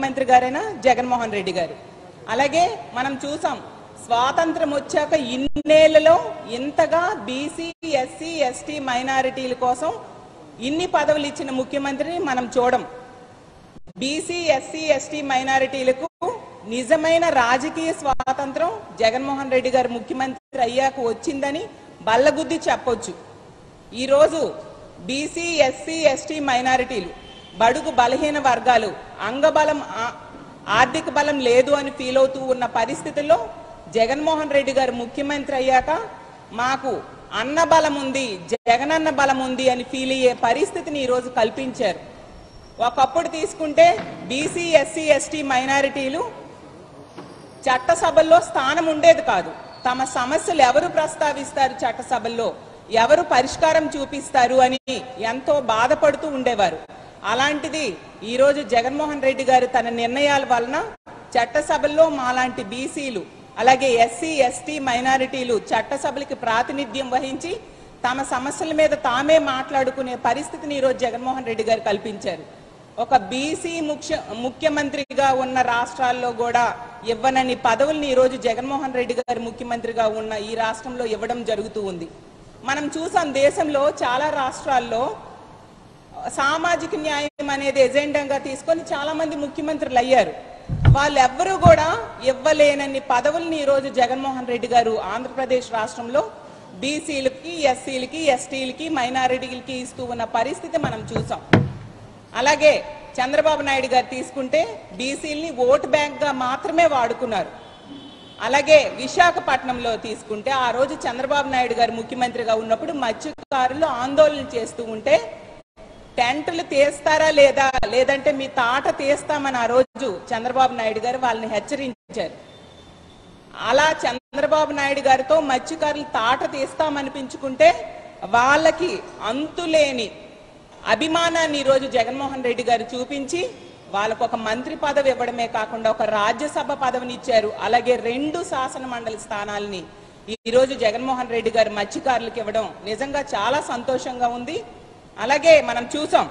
ముఖ్యమంత్రి గారైన జగన్మోహన్ రెడ్డి గారు అలాగే మనం చూసాం స్వాతంత్రం వచ్చాక ఇన్నేళ్లలో ఇంతగా బీసీ ఎస్సీ ఎస్టీ మైనారిటీల కోసం ఇన్ని పదవులు ఇచ్చిన ముఖ్యమంత్రిని మనం చూడం బీసీ ఎస్సీ ఎస్టీ మైనారిటీలకు నిజమైన రాజకీయ స్వాతంత్రం జగన్మోహన్ రెడ్డి గారు ముఖ్యమంత్రి అయ్యాక వచ్చిందని బల్లగుద్ది చెప్పొచ్చు ఈరోజు బీసీ ఎస్సీ ఎస్టీ మైనారిటీలు బడుగు బలహీన వర్గాలు అంగబలం ఆ- ఆర్థిక బలం లేదు అని ఫీల్ అవుతూ ఉన్న పరిస్థితుల్లో జగన్మోహన్ రెడ్డి గారు ముఖ్యమంత్రి అయ్యాక మాకు అన్న బలం ఉంది జగనన్న బలం ఉంది అని ఫీల్ అయ్యే పరిస్థితిని ఈరోజు కల్పించారు ఒకప్పుడు తీసుకుంటే బీసీ ఎస్సీ ఎస్టీ మైనారిటీలు చట్టసభల్లో స్థానం ఉండేది కాదు తమ సమస్యలు ఎవరు ప్రస్తావిస్తారు చట్టసభల్లో ఎవరు పరిష్కారం చూపిస్తారు అని ఎంతో బాధపడుతూ ఉండేవారు అలాంటిది ఈ రోజు జగన్మోహన్ రెడ్డి గారు తన నిర్ణయాల వలన చట్టసభల్లో మాలాంటి బీసీలు అలాగే ఎస్సీ ఎస్టీ మైనారిటీలు చట్టసభలకి ప్రాతినిధ్యం వహించి తమ సమస్యల మీద తామే మాట్లాడుకునే పరిస్థితిని ఈరోజు జగన్మోహన్ రెడ్డి గారు కల్పించారు ఒక బీసీ ముఖ్య ముఖ్యమంత్రిగా ఉన్న రాష్ట్రాల్లో కూడా ఇవ్వనని పదవుల్ని ఈరోజు జగన్మోహన్ రెడ్డి గారు ముఖ్యమంత్రిగా ఉన్న ఈ రాష్ట్రంలో ఇవ్వడం జరుగుతూ ఉంది మనం చూసాం దేశంలో చాలా రాష్ట్రాల్లో సామాజిక న్యాయం అనేది ఎజెండాగా తీసుకొని చాలా మంది ముఖ్యమంత్రులు అయ్యారు వాళ్ళెవ్వరూ కూడా ఇవ్వలేనన్ని పదవుల్ని ఈరోజు జగన్మోహన్ రెడ్డి గారు ఆంధ్రప్రదేశ్ రాష్ట్రంలో బీసీలకి ఎస్సీలకి ఎస్టీలకి మైనారిటీలకి ఇస్తూ ఉన్న పరిస్థితి మనం చూసాం అలాగే చంద్రబాబు నాయుడు గారు తీసుకుంటే బీసీలని ఓటు బ్యాంక్ గా మాత్రమే వాడుకున్నారు అలాగే విశాఖపట్నంలో తీసుకుంటే ఆ రోజు చంద్రబాబు నాయుడు గారు ముఖ్యమంత్రిగా ఉన్నప్పుడు మత్స్యకారులు ఆందోళన చేస్తూ ఉంటే టెంట్లు తీస్తారా లేదా లేదంటే మీ తాట తీస్తామని ఆ రోజు చంద్రబాబు నాయుడు గారు వాళ్ళని హెచ్చరించారు అలా చంద్రబాబు నాయుడు గారితో మత్స్యకారులు తాట తీస్తామనిపించుకుంటే వాళ్ళకి అంతులేని అభిమానాన్ని ఈరోజు జగన్మోహన్ రెడ్డి గారు చూపించి వాళ్ళకు ఒక మంత్రి పదవి ఇవ్వడమే కాకుండా ఒక రాజ్యసభ పదవిని ఇచ్చారు అలాగే రెండు శాసన మండలి స్థానాల్ని ఈరోజు జగన్మోహన్ రెడ్డి గారు మత్స్యకారులకు ఇవ్వడం నిజంగా చాలా సంతోషంగా ఉంది అలాగే మనం చూసాం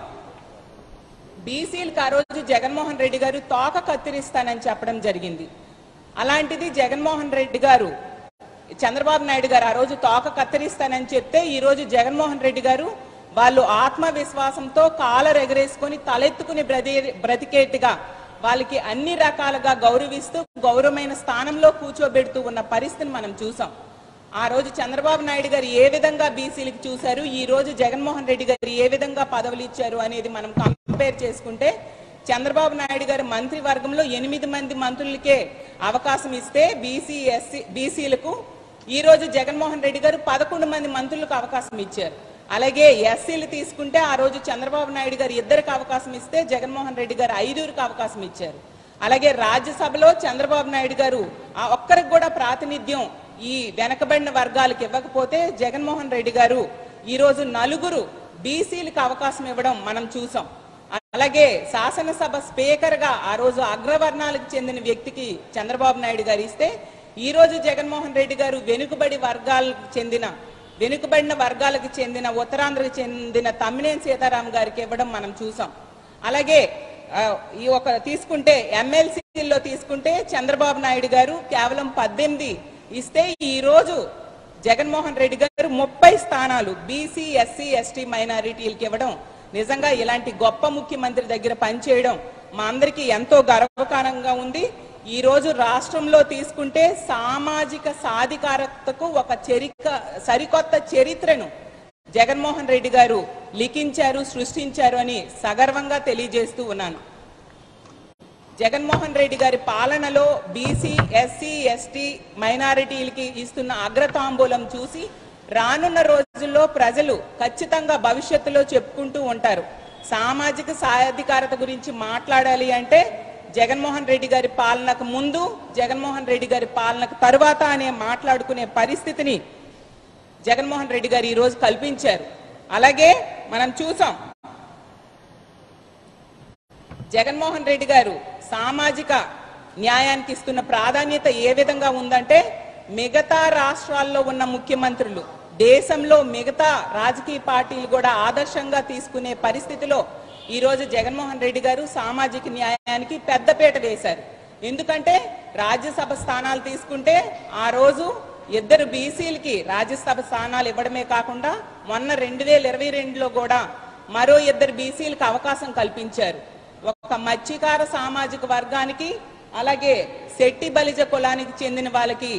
బీసీలకు ఆ రోజు జగన్మోహన్ రెడ్డి గారు తోక కత్తిరిస్తానని చెప్పడం జరిగింది అలాంటిది జగన్మోహన్ రెడ్డి గారు చంద్రబాబు నాయుడు గారు ఆ రోజు తోక కత్తిరిస్తానని చెప్తే ఈ రోజు జగన్మోహన్ రెడ్డి గారు వాళ్ళు ఆత్మవిశ్వాసంతో కాలర్ ఎగరేసుకొని తలెత్తుకుని బ్రతి బ్రతికేట్టుగా వాళ్ళకి అన్ని రకాలుగా గౌరవిస్తూ గౌరవమైన స్థానంలో కూర్చోబెడుతూ ఉన్న పరిస్థితిని మనం చూసాం ఆ రోజు చంద్రబాబు నాయుడు గారు ఏ విధంగా బీసీలకు చూశారు ఈ రోజు జగన్మోహన్ రెడ్డి గారు ఏ విధంగా పదవులు ఇచ్చారు అనేది మనం కంపేర్ చేసుకుంటే చంద్రబాబు నాయుడు గారు మంత్రివర్గంలో ఎనిమిది మంది మంత్రులకే అవకాశం ఇస్తే బీసీ ఎస్సీ బీసీలకు ఈ రోజు జగన్మోహన్ రెడ్డి గారు పదకొండు మంది మంత్రులకు అవకాశం ఇచ్చారు అలాగే ఎస్సీలు తీసుకుంటే ఆ రోజు చంద్రబాబు నాయుడు గారు ఇద్దరికి అవకాశం ఇస్తే జగన్మోహన్ రెడ్డి గారు ఐదుగురికి అవకాశం ఇచ్చారు అలాగే రాజ్యసభలో చంద్రబాబు నాయుడు గారు ఆ ఒక్కరికి కూడా ప్రాతినిధ్యం ఈ వెనకబడిన వర్గాలకు ఇవ్వకపోతే జగన్మోహన్ రెడ్డి గారు ఈ రోజు నలుగురు బీసీలకు అవకాశం ఇవ్వడం మనం చూసాం అలాగే శాసనసభ స్పీకర్ గా ఆ రోజు అగ్రవర్ణాలకు చెందిన వ్యక్తికి చంద్రబాబు నాయుడు గారు ఇస్తే ఈ రోజు జగన్మోహన్ రెడ్డి గారు వెనుకబడి వర్గాలకు చెందిన వెనుకబడిన వర్గాలకు చెందిన ఉత్తరాంధ్రకు చెందిన తమ్మినేని సీతారాం గారికి ఇవ్వడం మనం చూసాం అలాగే ఆ, ఈ ఒక తీసుకుంటే ఎమ్మెల్సీలో తీసుకుంటే చంద్రబాబు నాయుడు గారు కేవలం పద్దెనిమిది ఇస్తే ఈ రోజు జగన్మోహన్ రెడ్డి గారు ముప్పై స్థానాలు బీసీ ఎస్సీ ఎస్టీ మైనారిటీలకు ఇవ్వడం నిజంగా ఇలాంటి గొప్ప ముఖ్యమంత్రి దగ్గర పనిచేయడం మా అందరికీ ఎంతో గర్వకారంగా ఉంది ఈ రోజు రాష్ట్రంలో తీసుకుంటే సామాజిక సాధికారతకు ఒక చరిక సరికొత్త చరిత్రను జగన్మోహన్ రెడ్డి గారు లిఖించారు సృష్టించారు అని సగర్వంగా తెలియజేస్తూ ఉన్నాను జగన్మోహన్ రెడ్డి గారి పాలనలో బీసీ ఎస్సీ ఎస్టీ మైనారిటీలకి ఇస్తున్న అగ్రతాంబూలం చూసి రానున్న రోజుల్లో ప్రజలు ఖచ్చితంగా భవిష్యత్తులో చెప్పుకుంటూ ఉంటారు సామాజిక సాధికారత గురించి మాట్లాడాలి అంటే జగన్మోహన్ రెడ్డి గారి పాలనకు ముందు జగన్మోహన్ రెడ్డి గారి పాలనకు తరువాత అనే మాట్లాడుకునే పరిస్థితిని జగన్మోహన్ రెడ్డి గారు ఈ రోజు కల్పించారు అలాగే మనం చూసాం జగన్మోహన్ రెడ్డి గారు సామాజిక న్యాయానికి ఇస్తున్న ప్రాధాన్యత ఏ విధంగా ఉందంటే మిగతా రాష్ట్రాల్లో ఉన్న ముఖ్యమంత్రులు దేశంలో మిగతా రాజకీయ పార్టీలు కూడా ఆదర్శంగా తీసుకునే పరిస్థితిలో ఈ రోజు జగన్మోహన్ రెడ్డి గారు సామాజిక న్యాయానికి పెద్దపీట వేశారు ఎందుకంటే రాజ్యసభ స్థానాలు తీసుకుంటే ఆ రోజు ఇద్దరు బీసీలకి రాజ్యసభ స్థానాలు ఇవ్వడమే కాకుండా మొన్న రెండు వేల ఇరవై రెండులో కూడా మరో ఇద్దరు బీసీలకు అవకాశం కల్పించారు ఒక మత్స్యకార సామాజిక వర్గానికి అలాగే శెట్టి బలిజ కులానికి చెందిన వాళ్ళకి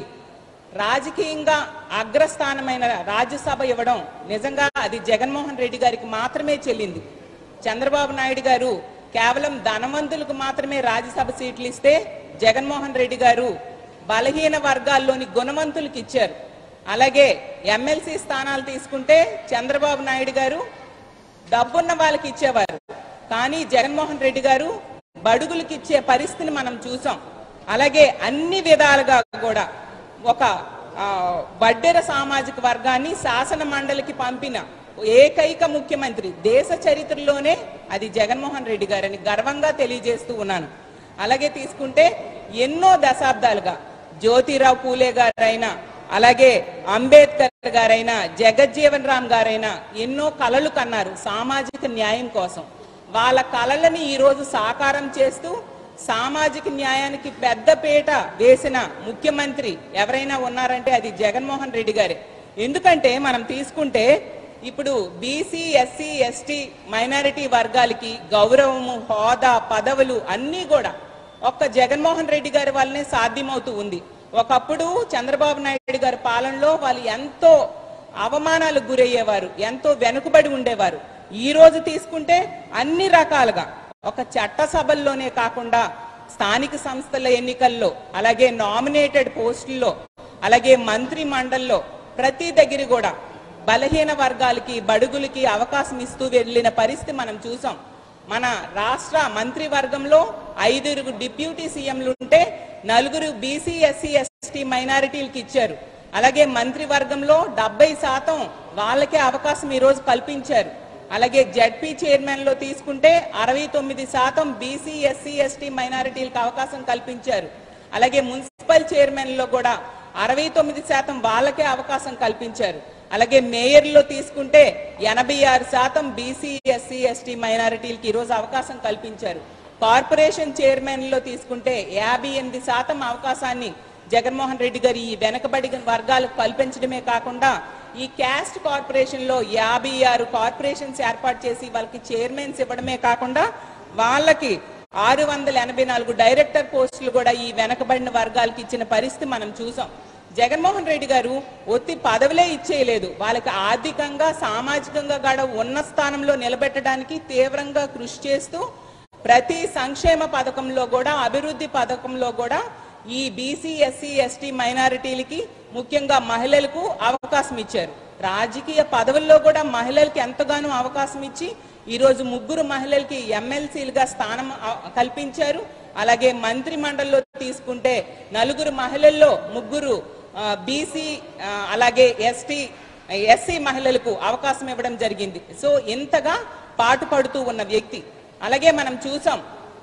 రాజకీయంగా అగ్రస్థానమైన రాజ్యసభ ఇవ్వడం నిజంగా అది జగన్మోహన్ రెడ్డి గారికి మాత్రమే చెల్లింది చంద్రబాబు నాయుడు గారు కేవలం ధనవంతులకు మాత్రమే రాజ్యసభ సీట్లు ఇస్తే జగన్మోహన్ రెడ్డి గారు బలహీన వర్గాల్లోని గుణవంతులకు ఇచ్చారు అలాగే ఎమ్మెల్సీ స్థానాలు తీసుకుంటే చంద్రబాబు నాయుడు గారు డబ్బున్న వాళ్ళకి ఇచ్చేవారు కానీ జగన్మోహన్ రెడ్డి గారు బడుగులకు ఇచ్చే పరిస్థితిని మనం చూసాం అలాగే అన్ని విధాలుగా కూడా ఒక ఆ, వడ్డెర సామాజిక వర్గాన్ని శాసన మండలికి పంపిన ఏకైక ముఖ్యమంత్రి దేశ చరిత్రలోనే అది జగన్మోహన్ రెడ్డి గారని గర్వంగా తెలియజేస్తూ ఉన్నాను అలాగే తీసుకుంటే ఎన్నో దశాబ్దాలుగా జ్యోతిరావు పూలే గారైనా అలాగే అంబేద్కర్ గారైనా జగజ్జీవన్ రామ్ గారైనా ఎన్నో కలలు కన్నారు సామాజిక న్యాయం కోసం వాళ్ళ కలలని ఈ రోజు సాకారం చేస్తూ సామాజిక న్యాయానికి పెద్దపీట వేసిన ముఖ్యమంత్రి ఎవరైనా ఉన్నారంటే అది జగన్మోహన్ రెడ్డి గారే ఎందుకంటే మనం తీసుకుంటే ఇప్పుడు బీసీ ఎస్సీ ఎస్టీ మైనారిటీ వర్గాలకి గౌరవము హోదా పదవులు అన్నీ కూడా ఒక్క జగన్మోహన్ రెడ్డి గారి వల్లనే సాధ్యమవుతూ ఉంది ఒకప్పుడు చంద్రబాబు నాయుడు గారి పాలనలో వాళ్ళు ఎంతో అవమానాలకు గురయ్యేవారు ఎంతో వెనుకబడి ఉండేవారు ఈ రోజు తీసుకుంటే అన్ని రకాలుగా ఒక చట్టసభల్లోనే కాకుండా స్థానిక సంస్థల ఎన్నికల్లో అలాగే నామినేటెడ్ పోస్టుల్లో అలాగే మంత్రి మండల్లో ప్రతి దగ్గర కూడా బలహీన వర్గాలకి బడుగులకి అవకాశం ఇస్తూ వెళ్ళిన పరిస్థితి మనం చూసాం మన రాష్ట్ర మంత్రివర్గంలో ఐదుగురు డిప్యూటీ సీఎంలు ఉంటే నలుగురు బీసీ ఎస్సీ ఎస్టీ మైనారిటీలకు ఇచ్చారు అలాగే మంత్రివర్గంలో డెబ్బై శాతం వాళ్ళకే అవకాశం ఈ రోజు కల్పించారు అలాగే జడ్పీ చైర్మన్ లో తీసుకుంటే అరవై తొమ్మిది శాతం బీసీ ఎస్సీ ఎస్టీ మైనారిటీలకు అవకాశం కల్పించారు అలాగే మున్సిపల్ చైర్మన్ లో కూడా అరవై తొమ్మిది శాతం వాళ్ళకే అవకాశం కల్పించారు అలాగే మేయర్లో తీసుకుంటే ఎనభై ఆరు శాతం బీసీ ఎస్సీ ఎస్టీ మైనారిటీలకి ఈరోజు అవకాశం కల్పించారు కార్పొరేషన్ చైర్మన్ లో తీసుకుంటే యాభై ఎనిమిది శాతం అవకాశాన్ని జగన్మోహన్ రెడ్డి గారు ఈ వెనకబడిన వర్గాలకు కల్పించడమే కాకుండా ఈ క్యాస్ట్ కార్పొరేషన్ లో యాభై ఆరు కార్పొరేషన్స్ ఏర్పాటు చేసి వాళ్ళకి చైర్మన్స్ ఇవ్వడమే కాకుండా వాళ్ళకి ఆరు వందల ఎనభై నాలుగు డైరెక్టర్ పోస్టులు కూడా ఈ వెనకబడిన వర్గాలకి ఇచ్చిన పరిస్థితి మనం చూసాం జగన్మోహన్ రెడ్డి గారు ఒత్తి పదవులే ఇచ్చేయలేదు వాళ్ళకి ఆర్థికంగా సామాజికంగా కూడా ఉన్న స్థానంలో నిలబెట్టడానికి తీవ్రంగా కృషి చేస్తూ ప్రతి సంక్షేమ పథకంలో కూడా అభివృద్ధి పథకంలో కూడా ఈ బీసీ ఎస్సీ ఎస్టీ మైనారిటీలకి ముఖ్యంగా మహిళలకు అవకాశం ఇచ్చారు రాజకీయ పదవుల్లో కూడా మహిళలకి ఎంతగానో అవకాశం ఇచ్చి ఈ రోజు ముగ్గురు మహిళలకి ఎమ్మెల్సీలుగా స్థానం ఆ, కల్పించారు అలాగే మంత్రి మండలిలో తీసుకుంటే నలుగురు మహిళల్లో ముగ్గురు బీసీ అలాగే ఎస్టీ ఎస్సీ మహిళలకు అవకాశం ఇవ్వడం జరిగింది సో ఇంతగా పాటుపడుతూ ఉన్న వ్యక్తి అలాగే మనం చూసాం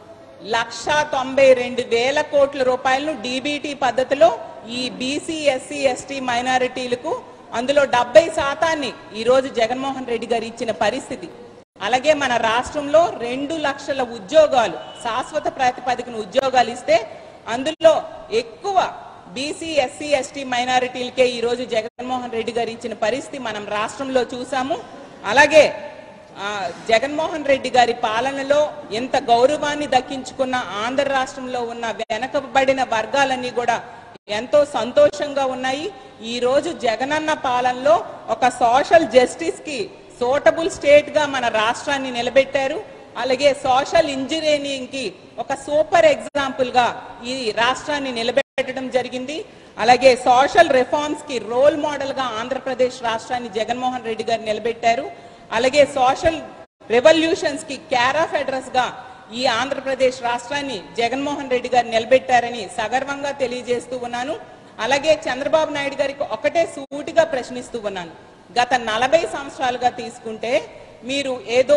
లక్ష తొంభై రెండు వేల కోట్ల రూపాయలను డీబీటీ పద్ధతిలో ఈ బీసీ ఎస్సీ ఎస్టీ మైనారిటీలకు అందులో డెబ్బై శాతాన్ని ఈ రోజు జగన్మోహన్ రెడ్డి గారు ఇచ్చిన పరిస్థితి అలాగే మన రాష్ట్రంలో రెండు లక్షల ఉద్యోగాలు శాశ్వత ప్రాతిపదికన ఉద్యోగాలు ఇస్తే అందులో ఎక్కువ బీసీ ఎస్సీ ఎస్టీ మైనారిటీలకే ఈ రోజు జగన్మోహన్ రెడ్డి గారు ఇచ్చిన పరిస్థితి మనం రాష్ట్రంలో చూసాము అలాగే ఆ, జగన్మోహన్ రెడ్డి గారి పాలనలో ఎంత గౌరవాన్ని దక్కించుకున్న ఆంధ్ర రాష్ట్రంలో ఉన్న వెనకబడిన వర్గాలన్నీ కూడా ఎంతో సంతోషంగా ఉన్నాయి ఈ రోజు జగనన్న పాలనలో ఒక సోషల్ జస్టిస్ కి సోటబుల్ స్టేట్ గా మన రాష్ట్రాన్ని నిలబెట్టారు అలాగే సోషల్ ఇంజనీరింగ్ కి ఒక సూపర్ ఎగ్జాంపుల్ గా ఈ రాష్ట్రాన్ని నిలబెట్టడం జరిగింది అలాగే సోషల్ రిఫార్మ్స్ కి రోల్ మోడల్ గా ఆంధ్రప్రదేశ్ రాష్ట్రాన్ని జగన్మోహన్ రెడ్డి గారు నిలబెట్టారు అలాగే సోషల్ రెవల్యూషన్స్ కి కేర్ ఆఫ్ అడ్రస్ గా ఈ ఆంధ్రప్రదేశ్ రాష్ట్రాన్ని జగన్మోహన్ రెడ్డి గారు నిలబెట్టారని సగర్వంగా తెలియజేస్తూ ఉన్నాను అలాగే చంద్రబాబు నాయుడు గారికి ఒకటే సూటిగా ప్రశ్నిస్తూ ఉన్నాను గత నలభై సంవత్సరాలుగా తీసుకుంటే మీరు ఏదో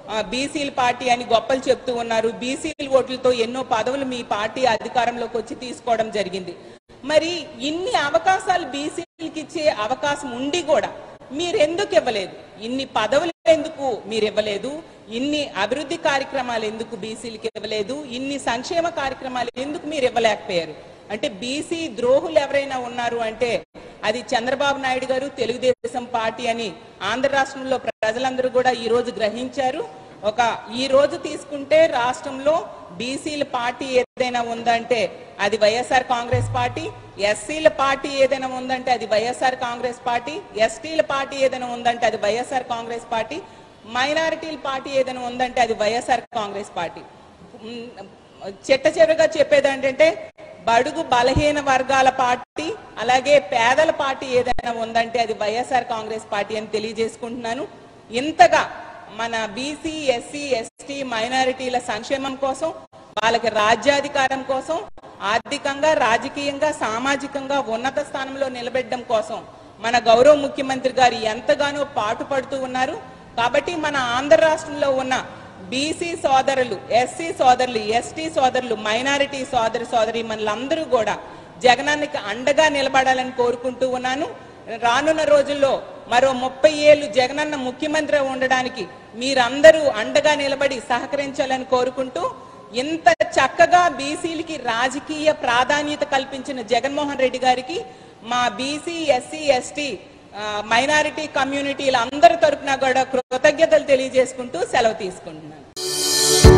బీసీల పార్టీ అని గొప్పలు చెప్తూ ఉన్నారు బీసీల ఓట్లతో ఎన్నో పదవులు మీ పార్టీ అధికారంలోకి వచ్చి తీసుకోవడం జరిగింది మరి ఇన్ని అవకాశాలు బీసీలకి ఇచ్చే అవకాశం ఉండి కూడా మీరు ఎందుకు ఇవ్వలేదు ఇన్ని పదవులు ఎందుకు మీరు ఇవ్వలేదు ఇన్ని అభివృద్ధి కార్యక్రమాలు ఎందుకు బీసీలకు ఇవ్వలేదు ఇన్ని సంక్షేమ కార్యక్రమాలు ఎందుకు మీరు ఇవ్వలేకపోయారు అంటే బీసీ ద్రోహులు ఎవరైనా ఉన్నారు అంటే అది చంద్రబాబు నాయుడు గారు తెలుగుదేశం పార్టీ అని ఆంధ్ర రాష్ట్రంలో ప్రజలందరూ కూడా ఈ రోజు గ్రహించారు ఒక ఈ రోజు తీసుకుంటే రాష్ట్రంలో బీసీల పార్టీ ఏదైనా ఉందంటే అది వైఎస్ఆర్ కాంగ్రెస్ పార్టీ ఎస్సీల పార్టీ ఏదైనా ఉందంటే అది వైఎస్ఆర్ కాంగ్రెస్ పార్టీ ఎస్టీల పార్టీ ఏదైనా ఉందంటే అది వైఎస్ఆర్ కాంగ్రెస్ పార్టీ మైనారిటీల పార్టీ ఏదైనా ఉందంటే అది వైఎస్ఆర్ కాంగ్రెస్ పార్టీ ఉమ్, చిట్ట చివరిగా చెప్పేది ఏంటంటే బడుగు బలహీన వర్గాల పార్టీ అలాగే పేదల పార్టీ ఏదైనా ఉందంటే అది వైఎస్ఆర్ కాంగ్రెస్ పార్టీ అని తెలియజేసుకుంటున్నాను ఇంతగా మన బీసీ ఎస్సీ ఎస్టీ మైనారిటీల సంక్షేమం కోసం వాళ్ళకి రాజ్యాధికారం కోసం ఆర్థికంగా రాజకీయంగా సామాజికంగా ఉన్నత స్థానంలో నిలబెట్టడం కోసం మన గౌరవ ముఖ్యమంత్రి గారు ఎంతగానో పాటుపడుతూ ఉన్నారు కాబట్టి మన ఆంధ్ర రాష్ట్రంలో ఉన్న బీసీ సోదరులు ఎస్సీ సోదరులు ఎస్టీ సోదరులు మైనారిటీ సోదరి సోదరి మనలందరూ కూడా జగనానికి అండగా నిలబడాలని కోరుకుంటూ ఉన్నాను రానున్న రోజుల్లో మరో ముప్పై ఏళ్ళు జగనన్న ముఖ్యమంత్రి ఉండడానికి మీరందరూ అండగా నిలబడి సహకరించాలని కోరుకుంటూ ఇంత చక్కగా బీసీలకి రాజకీయ ప్రాధాన్యత కల్పించిన జగన్మోహన్ రెడ్డి గారికి మా బీసీ ఎస్సీ ఎస్టీ మైనారిటీ కమ్యూనిటీల అందరి తరపున కూడా కృతజ్ఞతలు తెలియజేసుకుంటూ సెలవు తీసుకుంటున్నాను